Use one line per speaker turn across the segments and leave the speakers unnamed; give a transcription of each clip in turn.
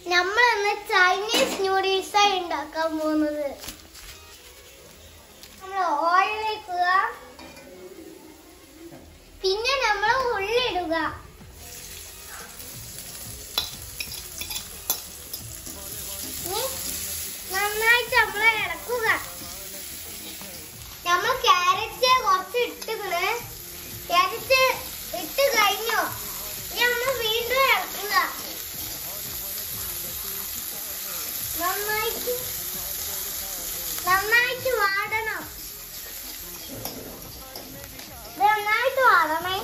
നമ്മൾ ഇന്ന് Chinese noodles ആയി ഉണ്ടാക്കാൻ പോകുന്നത് നമ്മൾ ഓയിൽ വെക്കുക പിന്നെ നമ്മൾ ഉള്ളി ഇടുക ഇനി നന്നായിട്ട് നമ്മൾ ഇളക്കുക നമ്മൾ ക്യാരറ്റ് കുറച്ച് ഇട്ടുകണ് ക്യാരറ്റ് ഇട്ട് കഴിഞ്ഞു ഇനി നമ്മൾ വീണ്ടും ഇളക്കുക നന്നായിട്ട് നന്നായിട്ട് വാടണം ഇത് നന്നായിട്ട് വാടണേ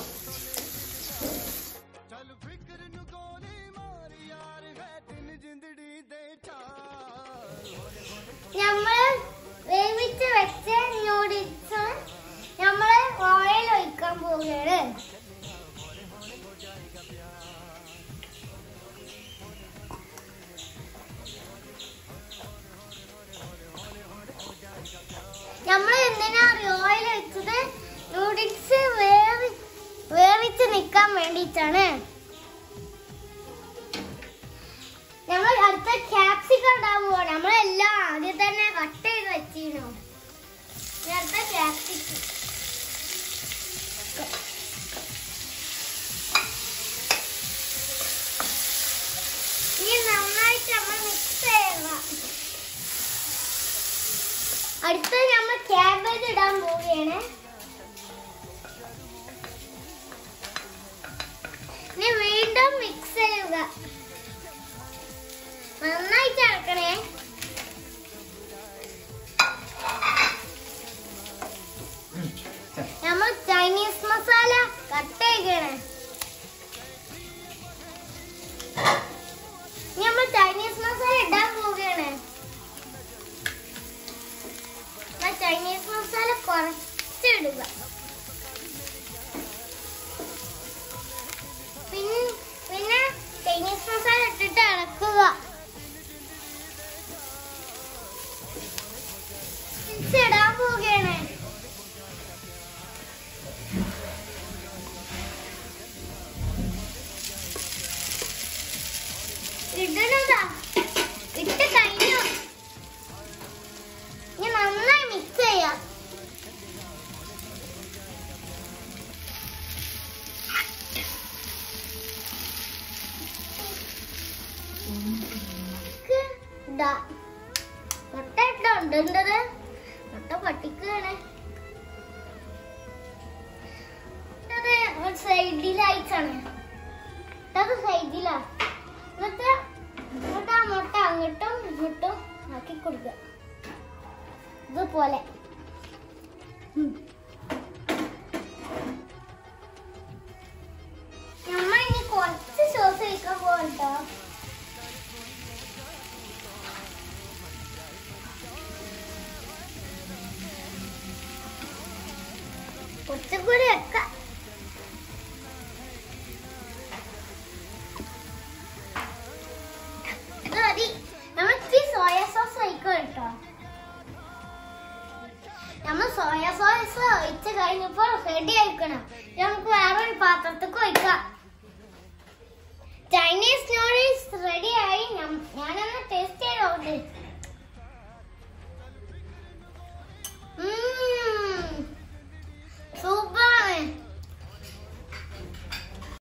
ਚੱਲ ਫਿਕਰ ਨੂੰ ਗੋਲੀ ਮਾਰ ਯਾਰ ਹੈ ਦਿਨ ਜਿੰਦੜੀ ਦੇ ਚਾਰ
നമ്മൾ വേവിച്ച് വെച്ച നൂഡിൽസ് നമ്മൾ ഓയിൽ ഒഴിക്കാൻ പോവുകയാണ് നമ്മൾ എന്തിനാ ഓയിൽ വെച്ചത് നൂഡിൽസ് വേവി വേവിച്ച് നിൽക്കാൻ വേണ്ടിയിട്ടാണ് നമ്മൾ അടുത്ത ക്യാപ്സിക്കം ഇടാൻ പോവാണ് നമ്മളെല്ലാം ആദ്യം തന്നെ കട്ട് ചെയ്ത് വെച്ചിരുന്നു ഇനി അടുത്ത ക്യാപ്സിക്കം ഇനി നന്നായിട്ട് നമ്മൾ മിക്സ് ചെയ്യുക അടുത്ത നമ്മൾ ക്യാബേജ് ഇടാൻ പോവുകയാണ് ഇനി വീണ്ടും മിക്സ് ചെയ്യുക നന്നായിട്ട് ഇളക്കണേ നമ്മൾ ചൈനീസ് മസാല കട്ട് ചെയ്യണേ ഇനി നമ്മൾ ചൈനീസ് മസാല ഇടാൻ പോവുകയാണ് നമ്മൾ ചൈനീസ് മസാല കുറച്ചിടുക പിന്നെ പിന്നെ ചൈനീസ് മസാല ഇട്ടിട്ട് ഇളക്കുക മിക്സ് ഇടാൻ പോവുകയാണ് ഇടണതാ ഇട്ട് കഴിഞ്ഞു ഇനി നന്നായി മിക്സ് ചെയ്യാം ക്ക് ഇടാ. മുട്ട ഇട്ടുണ്ട് എന്തത് മുട്ട പൊട്ടിക്കാണ് സൈഡിലായിട്ടാണ് അത് സൈഡിലാ എന്നിട്ട് എന്നിട്ട് ആ മുട്ട അങ്ങോട്ടും ഇങ്ങോട്ടും ആക്കി കൊടുക്കുക ഇതുപോലെ ഉം. നമ്മ ഇനി കുറച്ച് സോസ് ഒഴിക്കാൻ പോകട്ടോ കുറച്ചും കൂടി വെക്കാം ഇത് മതി നമുക്ക് സോയ സോസ് ഒഴിക്കാം കേട്ടോ നമ്മൾ സോയ സോസ് ഒഴിച്ച് കഴിഞ്ഞപ്പോൾ റെഡി ആയിക്കണം നമുക്ക് വേറൊരു പാത്രത്തേക്ക് ഒഴിക്കാം